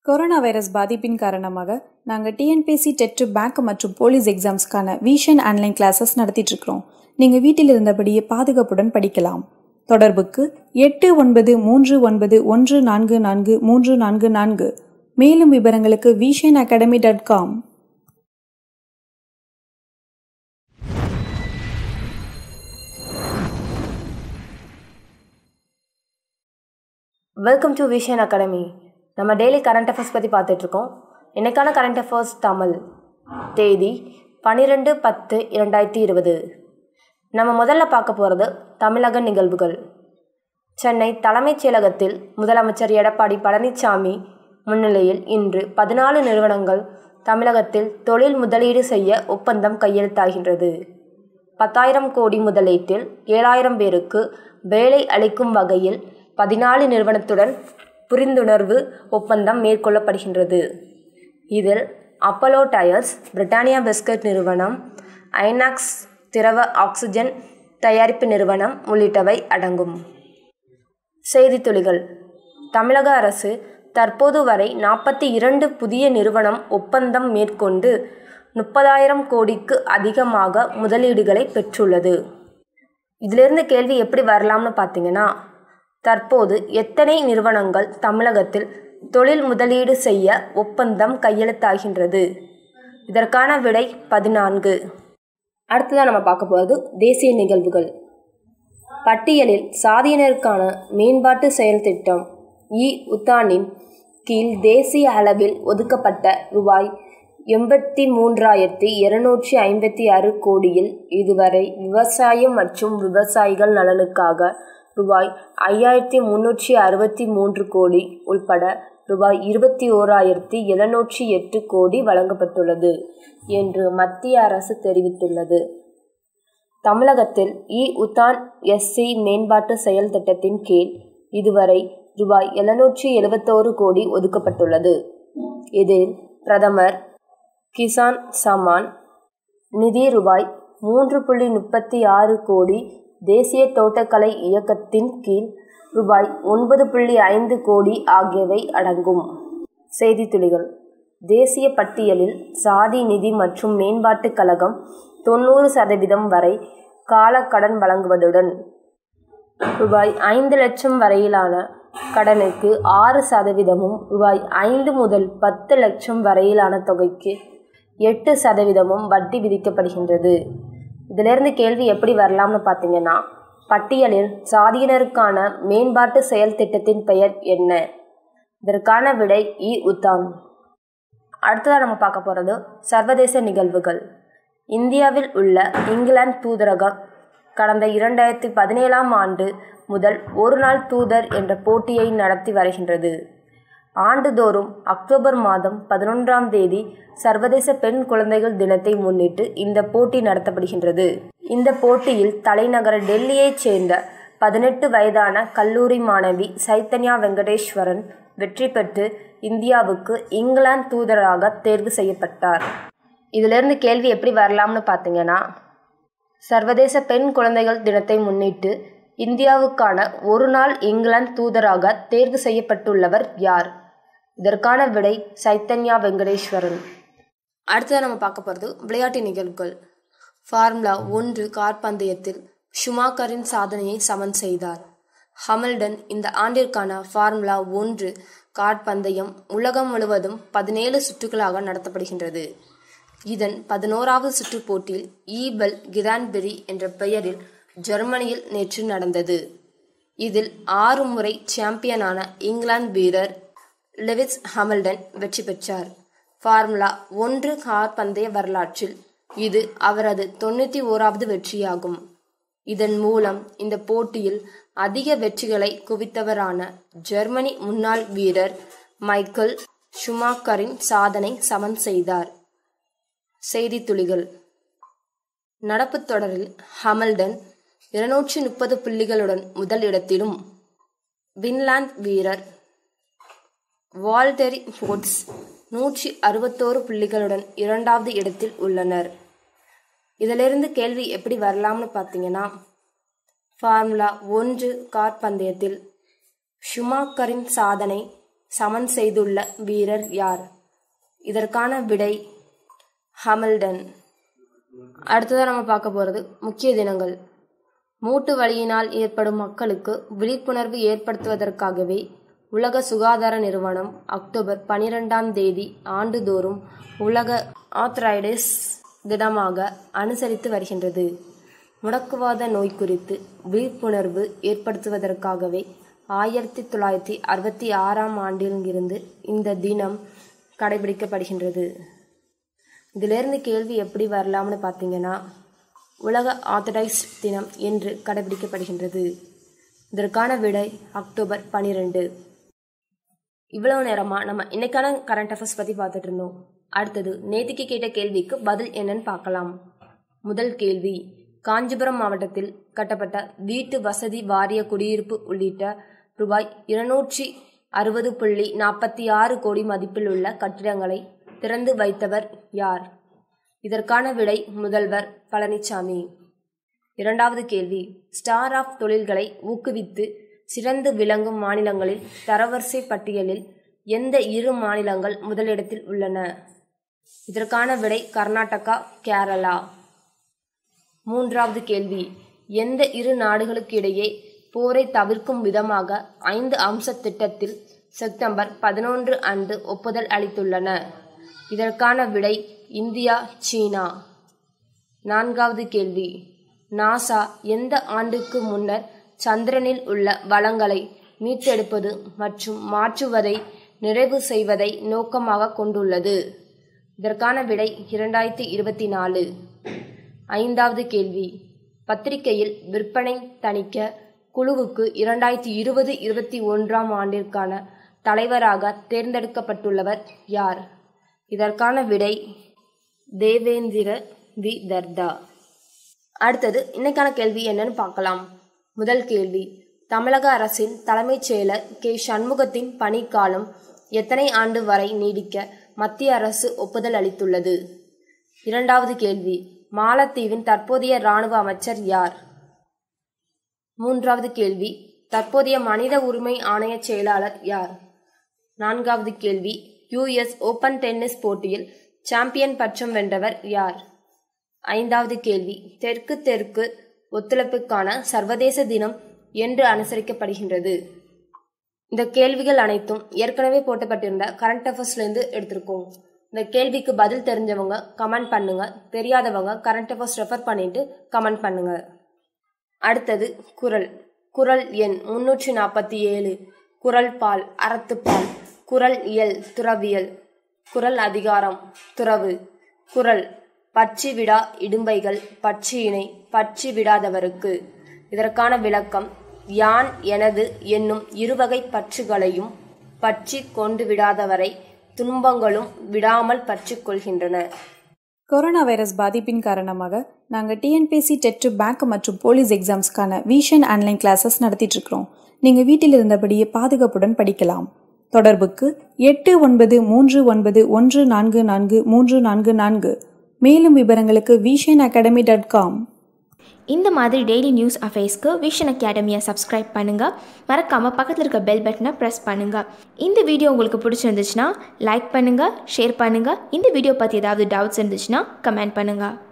corona virus பாதிப்பின் காரணமாக நாங்கள் டிஎன்பிஎஸ்சி டெட் பேங்க் மற்றும் போலீஸ் எக்ஸாம்ஸ்க்கான விஷன் ஆன்லைன் கிளாஸஸ் நடத்திட்டு இருக்கிறோம் நீங்கள் வீட்டில் இருந்தபடியே பாதுகாப்புடன் படிக்கலாம் தொடர்புக்கு எட்டு ஒன்பது மூன்று ஒன்பது ஒன்று நான்கு நான்கு மூன்று நான்கு நான்கு மேலும் விவரங்களுக்கு Vision Academy dot com welcome to Vision Academy நம்ம டெய்லி கரண்ட் அஃபேர்ஸ் பற்றி பார்த்துட்ருக்கோம் இன்னைக்கான கரண்ட் அஃபேர்ஸ் தமிழ் தேதி பன்னிரெண்டு பத்து இரண்டாயிரத்தி இருபது நம்ம முதல்ல பார்க்க போகிறது தமிழக நிகழ்வுகள் சென்னை தலைமைச் செயலகத்தில் முதலமைச்சர் எடப்பாடி பழனிசாமி முன்னிலையில் இன்று பதினாலு நிறுவனங்கள் தமிழகத்தில் தொழில் முதலீடு செய்ய ஒப்பந்தம் கையெழுத்தாகின்றது பத்தாயிரம் கோடி முதலீட்டில் ஏழாயிரம் பேருக்கு வேலை அளிக்கும் வகையில் பதினாலு நிறுவனத்துடன் புரிந்துணர்வு ஒப்பந்தம் மேற்கொள்ளப்படுகின்றது இதில் அப்பலோ டயர்ஸ் பிரிட்டானியா பிஸ்கட் நிறுவனம் ஐநாக்ஸ் திரவ ஆக்சிஜன் தயாரிப்பு நிறுவனம் உள்ளிட்டவை அடங்கும் செய்தி துளிகள் தமிழக அரசு தற்போது வரை நாற்பத்தி இரண்டு புதிய நிறுவனம் ஒப்பந்தம் மேற்கொண்டு முப்பதாயிரம் கோடிக்கு அதிகமாக முதலீடுகளை பெற்றுள்ளது இதிலிருந்து கேள்வி எப்படி வரலாம்னு பார்த்தீங்கன்னா தற்போது எத்தனை நிறுவனங்கள் தமிழகத்தில் தொழில் முதலீடு செய்ய ஒப்பந்தம் கையெழுத்தாகின்றது இதற்கான விடை பதினான்கு அடுத்ததாக நம்ம பார்க்க போகிறது தேசிய நிகழ்வுகள் பட்டியலில் சாதியினருக்கான மேம்பாட்டு செயல் திட்டம் இ உத்தானின் கீழ் தேசிய அளவில் ஒதுக்கப்பட்ட ரூபாய் எண்பத்தி மூன்றாயிரத்தி இருநூற்றி ஐம்பத்தி ஆறு கோடியில் இதுவரை விவசாயம் மற்றும் விவசாயிகள் நலனுக்காக ரூபாய் ஐயாயிரத்தி முன்னூற்றி அறுபத்தி மூன்று கோடி உள்பட ரூபாய் இருபத்தி ஓராயிரத்தி எழுநூற்றி எட்டு கோடி வழங்கப்பட்டுள்ளது என்று மத்திய அரசு தெரிவித்துள்ளது தமிழகத்தில் இ உத்தான் எஸ்சி மேம்பாட்டு செயல் திட்டத்தின் கீழ் இதுவரை ரூபாய் எழுநூற்றி எழுபத்தோரு கோடி ஒதுக்கப்பட்டுள்ளது இதில் பிரதமர் கிசான் சமான் நிதி ரூபாய் மூன்று புள்ளி முப்பத்தி ஆறு கோடி தேசிய தோட்டக்கலை இயக்கத்தின் கீழ் ரூபாய் ஒன்பது புள்ளி ஐந்து கோடி ஆகியவை அடங்கும் செய்தி துளிகள் தேசிய பட்டியலில் சாதி நிதி மற்றும் மேம்பாட்டுக் கழகம் தொண்ணூறு சதவீதம் வரை கால கடன் வழங்குவதுடன் ரூபாய் ஐந்து லட்சம் வரையிலான கடனுக்கு ஆறு சதவீதமும் ரூபாய் ஐந்து முதல் பத்து லட்சம் வரையிலான தொகைக்கு எட்டு சதவீதமும் வட்டி விதிக்கப்படுகின்றது இதிலிருந்து கேள்வி எப்படி வரலாம்னு பார்த்தீங்கன்னா பட்டியலில் சாதியினருக்கான மேம்பாட்டு செயல் திட்டத்தின் பெயர் என்ன இதற்கான விடை இ உத்தான் அடுத்ததாக நம்ம பார்க்க போகிறது சர்வதேச நிகழ்வுகள் இந்தியாவில் உள்ள இங்கிலாந்து தூதரகம் கடந்த இரண்டாயிரத்தி பதினேழாம் ஆண்டு முதல் ஒரு நாள் தூதர் என்ற போட்டியை நடத்தி வருகின்றது ஆண்டுதோறும் அக்டோபர் மாதம் பதினொன்றாம் தேதி சர்வதேச பெண் குழந்தைகள் தினத்தை முன்னிட்டு இந்த போட்டி நடத்தப்படுகின்றது இந்த போட்டியில் தலைநகர் டெல்லியைச் சேர்ந்த பதினெட்டு வயதான கல்லூரி மாணவி சைத்தன்யா வெங்கடேஸ்வரன் வெற்றி பெற்று இந்தியாவுக்கு இங்கிலாந்து தூதராக தேர்வு செய்யப்பட்டார் இதிலிருந்து கேள்வி எப்படி வரலாம்னு பார்த்தீங்கன்னா சர்வதேச பெண் குழந்தைகள் தினத்தை முன்னிட்டு இந்தியாவுக்கான ஒரு நாள் இங்கிலாந்து தூதராக தேர்வு செய்யப்பட்டுள்ளவர் யார் இதற்கான விடை சைத்தன்யா வெங்கடேஸ்வரன் அடுத்ததாக நம்ம பார்க்க போகிறது விளையாட்டு நிகழ்வுகள் ஃபார்முலா ஒன்று கார் பந்தயத்தில் ஷுமாக்கரின் சாதனையை சமன் செய்தார் ஹமில்டன் இந்த ஆண்டிற்கான ஃபார்முலா ஒன்று கார் பந்தயம் உலகம் முழுவதும் பதினேழு சுற்றுகளாக நடத்தப்படுகின்றது இதன் பதினோராவது சுற்று போட்டியில் ஈபல் கிரான்பெரி என்ற பெயரில் ஜெர்மனியில் நேற்று நடந்தது இதில் ஆறு முறை சாம்பியனான இங்கிலாந்து வீரர் லெவிஸ் ஹமில்டன் வெற்றி பெற்றார் ஃபார்முலா ஒன்று கார் பந்தய வரலாற்றில் இது அவரது தொண்ணூற்றி ஓராவது வெற்றியாகும் இதன் மூலம் இந்த போட்டியில் அதிக வெற்றிகளை குவித்தவரான ஜெர்மனி முன்னாள் வீரர் மைக்கேல் ஷுமாக்கரின் சாதனை சமன் செய்தார் செய்தி துளிகள் நடப்பு தொடரில் ஹமில்டன் இருநூற்றி முப்பது புள்ளிகளுடன் முதல் இடத்திலும் வின்லாந்து வீரர் வால்டெரி போர்ட்ஸ் நூற்றி அறுபத்தோரு புள்ளிகளுடன் இரண்டாவது இடத்தில் உள்ளனர் இதிலிருந்து கேள்வி எப்படி வரலாம்னு பார்த்தீங்கன்னா ஃபார்முலா ஒன்று கார் பந்தயத்தில் ஷுமாக்கரின் சாதனை சமன் செய்துள்ள வீரர் யார் இதற்கான விடை ஹமில்டன் அடுத்ததாக நம்ம பார்க்க போகிறது முக்கிய தினங்கள் மூட்டு வலியினால் ஏற்படும் மக்களுக்கு விழிப்புணர்வு ஏற்படுத்துவதற்காகவே உலக சுகாதார நிறுவனம் அக்டோபர் பனிரெண்டாம் தேதி ஆண்டுதோறும் உலக ஆத்ரைடிஸ் தினமாக அனுசரித்து வருகின்றது முடக்குவாத நோய் குறித்து விழிப்புணர்வு ஏற்படுத்துவதற்காகவே ஆயிரத்தி தொள்ளாயிரத்தி அறுபத்தி ஆறாம் ஆண்டிலிருந்து இந்த தினம் கடைபிடிக்கப்படுகின்றது இதிலிருந்து கேள்வி எப்படி வரலாம்னு பார்த்தீங்கன்னா உலக ஆத்தரைஸ் தினம் என்று கடைபிடிக்கப்படுகின்றது இதற்கான விடை அக்டோபர் பனிரெண்டு இவ்வளவு நேரமாக நம்ம இன்னைக்கான கரண்ட் அஃபேர்ஸ் பற்றி பார்த்துட்டு இருந்தோம் அடுத்தது நேத்திக்கு கேட்ட கேள்விக்கு பதில் என்னன்னு பார்க்கலாம் முதல் கேள்வி காஞ்சிபுரம் மாவட்டத்தில் கட்டப்பட்ட வீட்டு வசதி வாரிய குடியிருப்பு உள்ளிட்ட ரூபாய் இருநூற்றி அறுபது புள்ளி நாற்பத்தி ஆறு கோடி மதிப்பில் உள்ள கட்டிடங்களை திறந்து வைத்தவர் யார் இதற்கான விடை முதல்வர் பழனிசாமி இரண்டாவது கேள்வி ஸ்டார் ஆஃப் தொழில்களை ஊக்குவித்து சிறந்து விளங்கும் மாநிலங்களில் தரவரிசை பட்டியலில் எந்த இரு மாநிலங்கள் முதலிடத்தில் உள்ளன இதற்கான விடை கர்நாடகா கேரளா மூன்றாவது கேள்வி எந்த இரு நாடுகளுக்கு இடையே போரை தவிர்க்கும் விதமாக ஐந்து அம்ச திட்டத்தில் செப்டம்பர் பதினொன்று அன்று ஒப்புதல் அளித்துள்ளன இதற்கான விடை இந்தியா சீனா நான்காவது கேள்வி நாசா எந்த ஆண்டுக்கு முன்னர் சந்திரனில் உள்ள வளங்களை மீட்டெடுப்பது மற்றும் மாற்றுவதை நிறைவு செய்வதை நோக்கமாக கொண்டுள்ளது இதற்கான விடை இரண்டாயிரத்தி இருபத்தி நாலு ஐந்தாவது கேள்வி பத்திரிகையில் விற்பனை தணிக்க குழுவுக்கு இரண்டாயிரத்தி இருபது இருபத்தி ஒன்றாம் ஆண்டிற்கான தலைவராக தேர்ந்தெடுக்கப்பட்டுள்ளவர் யார் இதற்கான விடை தேவேந்திர வி தர்தா அடுத்தது இன்னைக்கான கேள்வி என்னன்னு பார்க்கலாம் முதல் கேள்வி தமிழக அரசின் தலைமைச் செயலர் கே சண்முகத்தின் பணிக்காலம் எத்தனை ஆண்டு வரை நீடிக்க மத்திய அரசு ஒப்புதல் அளித்துள்ளது இரண்டாவது கேள்வி மாலத்தீவின் தற்போதைய இராணுவ அமைச்சர் யார் மூன்றாவது கேள்வி தற்போதைய மனித உரிமை ஆணைய செயலாளர் யார் நான்காவது கேள்வி யுஎஸ் ஓபன் டென்னிஸ் போட்டியில் சாம்பியன் பட்டம் வென்றவர் யார் ஐந்தாவது கேள்வி தெற்கு தெற்கு ஒத்துழைப்புக்கான சர்வதேச தினம் என்று அனுசரிக்கப்படுகின்றது இந்த கேள்விகள் அனைத்தும் ஏற்கனவே போட்டப்பட்டிருந்த கரண்ட் அஃபேர்ஸ்லேருந்து எடுத்திருக்கோம் இந்த கேள்விக்கு பதில் தெரிஞ்சவங்க கமெண்ட் பண்ணுங்க தெரியாதவங்க கரண்ட் அஃபேர்ஸ் ரெஃபர் பண்ணிட்டு கமெண்ட் பண்ணுங்க அடுத்தது குரல் குரல் எண் முன்னூற்றி நாற்பத்தி ஏழு குரல் பால் அறத்துப்பால் குரல் இயல் துறவியல் குரல் அதிகாரம் துறவு குரல் பற்றி விடா இடும்பைகள் பற்றியினை பற்றி விடாதவருக்கு இதற்கான விளக்கம் யான் எனது என்னும் இருவகை பற்றுகளையும் பற்றி கொண்டு விடாதவரை துன்பங்களும் விடாமல் பற்றி கொள்கின்றன கொரோனா வைரஸ் பாதிப்பின் காரணமாக நாங்கள் டிஎன்பிஎஸ்சி டெட்டு பேங்க் மற்றும் போலீஸ் எக்ஸாம்ஸ்க்கான விஷன் ஆன்லைன் கிளாஸஸ் நடத்திட்டு இருக்கிறோம் நீங்கள் வீட்டில் இருந்தபடியே பாதுகாப்புடன் படிக்கலாம் தொடர்புக்கு எட்டு ஒன்பது மூன்று ஒன்பது ஒன்று நான்கு நான்கு மூன்று நான்கு நான்கு மேலும் விவரங்களுக்கு விஷன் அகாடமி டாட் காம் இந்த மாதிரி டெய்லி நியூஸ் அஃபேர்ஸ்க்கு விஷன் அகாடமியை சப்ஸ்கிரைப் பண்ணுங்கள் மறக்காமல் பக்கத்தில் இருக்க பெல் பட்டனை ப்ரெஸ் பண்ணுங்கள் இந்த வீடியோ உங்களுக்கு பிடிச்சிருந்துச்சுன்னா லைக் பண்ணுங்கள் ஷேர் பண்ணுங்கள் இந்த வீடியோ பற்றி ஏதாவது டவுட்ஸ் இருந்துச்சுன்னா கமெண்ட் பண்ணுங்கள்